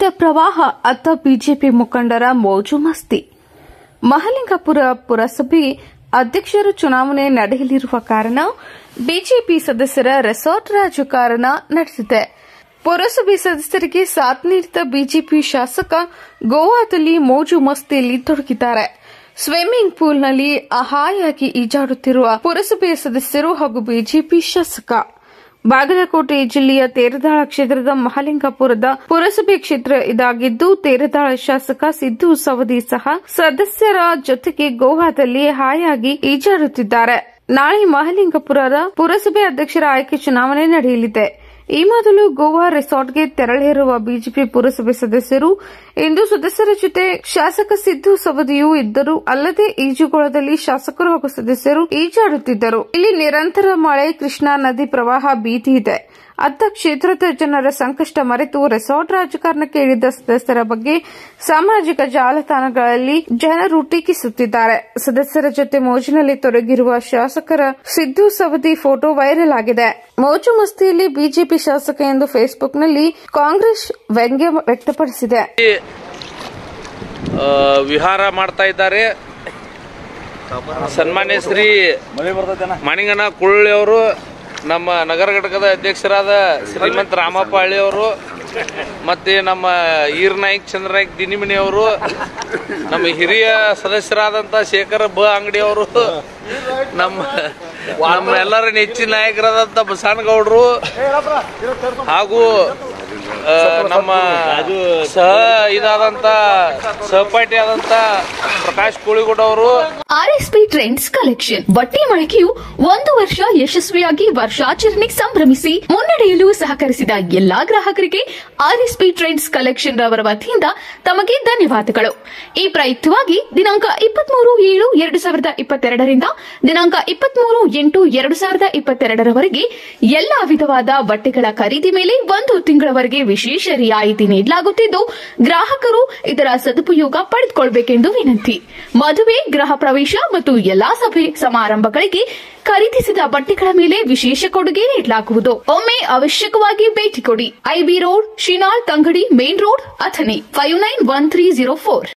ಪ್ರವಾಹ ಅತ್ತ ಬಿಜೆಪಿ ಮುಖಂಡರ ಮೋಜು ಮಸ್ತಿ ಮಹಲಿಂಗಪುರ ಪುರಸಭೆ ಅಧ್ಯಕ್ಷರ ಚುನಾವಣೆ ನಡೆಯಲಿರುವ ಕಾರಣ ಬಿಜೆಪಿ ಸದಸ್ಯರ ರೆಸಾರ್ಟ್ ರಾಜಕಾರಣ ನಡೆಸಿದೆ ಪುರಸಭೆ ಸದಸ್ಯರಿಗೆ ಸಾಥ್ ನೀಡಿದ ಬಿಜೆಪಿ ಶಾಸಕ ಗೋವಾದಲ್ಲಿ ಮೋಜು ಮಸ್ತಿಯಲ್ಲಿ ತೊಡಗಿದ್ದಾರೆ ಸ್ವಿಮ್ಮಿಂಗ್ ಪೂಲ್ನಲ್ಲಿ ಅಹಾಯಾಗಿ ಈಜಾಡುತ್ತಿರುವ ಪುರಸಭೆಯ ಸದಸ್ಯರು ಹಾಗೂ ಬಿಜೆಪಿ ಶಾಸಕ ಬಾಗಲಕೋಟೆ ಜಿಲ್ಲೆಯ ತೇರದಾಳ ಕ್ಷೇತ್ರದ ಮಹಲಿಂಗಪುರದ ಪುರಸಭೆ ಕ್ಷೇತ್ರ ಇದಾಗಿದ್ದು ತೇರದಾಳ ಶಾಸಕ ಸಿದ್ದು ಸವದಿ ಸಹ ಸದಸ್ಯರ ಜೊತೆಗೆ ಗೋವಾದಲ್ಲಿ ಹಾಯಾಗಿ ಈಜಾಡುತ್ತಿದ್ದಾರೆ ನಾಳೆ ಮಹಲಿಂಗಪುರದ ಪುರಸಭೆ ಅಧ್ಯಕ್ಷರ ಆಯ್ಕೆ ಚುನಾವಣೆ ನಡೆಯಲಿದೆ ಈ ಮೊದಲು ಗೋವಾ ರೆಸಾರ್ಟ್ಗೆ ತೆರಳಿರುವ ಬಿಜೆಪಿ ಪುರಸಭೆ ಸದಸ್ಯರು ಇಂದು ಸದಸ್ಯರ ಜೊತೆ ಶಾಸಕ ಸಿದ್ದು ಸವದಿಯೂ ಇದ್ದರು ಅಲ್ಲದೆ ಈಜುಗೊಳದಲ್ಲಿ ಶಾಸಕರು ಹಾಗೂ ಸದಸ್ಯರು ಈಜಾಡುತ್ತಿದ್ದರು ಇಲ್ಲಿ ನಿರಂತರ ಮಳೆ ಕೃಷ್ಣಾ ನದಿ ಪ್ರವಾಹ ಭೀತಿ ಇದೆ ಅತ್ತ ಕ್ಷೇತ್ರದ ಜನರ ಸಂಕಷ್ಟ ಮರೆತು ರೆಸಾರ್ಟ್ ರಾಜಕಾರಣಕ್ಕೆ ಇಳಿದ ಸದಸ್ಯರ ಬಗ್ಗೆ ಸಾಮಾಜಿಕ ಜಾಲತಾಣಗಳಲ್ಲಿ ಜನರು ಟೀಕಿಸುತ್ತಿದ್ದಾರೆ ಸದಸ್ಯರ ಜೊತೆ ಮೋಜಿನಲ್ಲಿ ತೊಡಗಿರುವ ಶಾಸಕರ ಸಿದ್ದು ಸವದಿ ಫೋಟೋ ವೈರಲ್ ಆಗಿದೆ ಮೋಜು ಮಸ್ತಿಯಲ್ಲಿ ಬಿಜೆಪಿ ಶಾಸಕ ಎಂದು ಫೇಸ್ಬುಕ್ನಲ್ಲಿ ಕಾಂಗ್ರೆಸ್ ವ್ಯಂಗ್ಯ ವ್ಯಕ್ತಪಡಿಸಿದೆ ಆ, ವಿಹಾರ ಮಾಡ್ತಾ ಇದ್ದಾರೆ ಸನ್ಮಾನ್ಯ ಶ್ರೀ ಮಣಿಗನ ಕುಳ್ಳಿ ಅವರು ನಮ್ಮ ನಗರ ಘಟಕದ ಅಧ್ಯಕ್ಷರಾದ ಶ್ರೀಮಂತ ರಾಮಪ್ಪ ಹಳ್ಳಿ ಅವರು ಮತ್ತೆ ನಮ್ಮ ಈರ್ನಾಯ್ಕ್ ಚಂದ್ರನಾಯ್ಕ್ ದಿನಿಮಿಣಿ ಅವರು ನಮ್ಮ ಹಿರಿಯ ಸದಸ್ಯರಾದಂಥ ಶೇಖರ ಬ ಅಂಗಡಿ ಅವರು ನಮ್ಮ ನಮ್ಮ ಎಲ್ಲರ ನೆಚ್ಚಿನ ನಾಯಕರಾದಂಥ ಬಸವನಗೌಡರು ಹಾಗೂ ಆ, ನಮ್ಮ ಸಹ ಇದಾದಂತ ಸಹಪಾಠಿ ಆದಂತ ಪ್ರಕಾಶ್ ಕೋಳಿಗೌಡ ಅವರು ಆರ್ಎಸ್ಪಿ ಟ್ರೆಂಡ್ಸ್ ಕಲೆಕ್ಷನ್ ಬಟ್ಟೆ ಮಳಿಗೆಯು ಒಂದು ವರ್ಷ ಯಶಸ್ವಿಯಾಗಿ ವರ್ಷಾಚರಣೆ ಸಂಭ್ರಮಿಸಿ ಮುನ್ನಡೆಯಲು ಸಹಕರಿಸಿದ ಎಲ್ಲಾ ಗ್ರಾಹಕರಿಗೆ ಆರ್ಎಸ್ಪಿ ಟ್ರೆಂಡ್ಸ್ ಕಲೆಕ್ಷನ್ ರವರ ವತಿಯಿಂದ ತಮಗೆ ಧನ್ಯವಾದಗಳು ಈ ಪ್ರಯುಕ್ತವಾಗಿ ದಿನಾಂಕ ಇಪ್ಪತ್ಮೂರು ಏಳು ಎರಡು ಸಾವಿರದ ಇಪ್ಪತ್ತೆರಡರಿಂದ ದಿನಾಂಕ ಇಪ್ಪತ್ಮೂರು ಎಂಟು ಎರಡು ಸಾವಿರದ ಇಪ್ಪತ್ತೆರಡರವರೆಗೆ ಎಲ್ಲಾ ವಿಧವಾದ ಬಟ್ಟೆಗಳ ಖರೀದಿ ಮೇಲೆ ಒಂದು ತಿಂಗಳವರೆಗೆ ವಿಶೇಷ ರಿಯಾಯಿತಿ ನೀಡಲಾಗುತ್ತಿದ್ದು ಗ್ರಾಹಕರು ಇದರ ಸದುಪಯೋಗ ಪಡೆದುಕೊಳ್ಳಬೇಕೆಂದು ವಿನಂತಿ ಮದುವೆ ಗೃಹ ಪ್ರವೇಶ ಮತ್ತು ಎಲ್ಲಾ ಸಭೆ ಸಮಾರಂಭಗಳಿಗೆ ಖರೀದಿಸಿದ ಬಟ್ಟೆಗಳ ಮೇಲೆ ವಿಶೇಷ ಕೊಡುಗೆ ನೀಡಲಾಗುವುದು ಒಮ್ಮೆ ಅವಶ್ಯಕವಾಗಿ ಭೇಟಿ ಕೊಡಿ IB road Shinal Tangadi main road Athani five nine one three zero four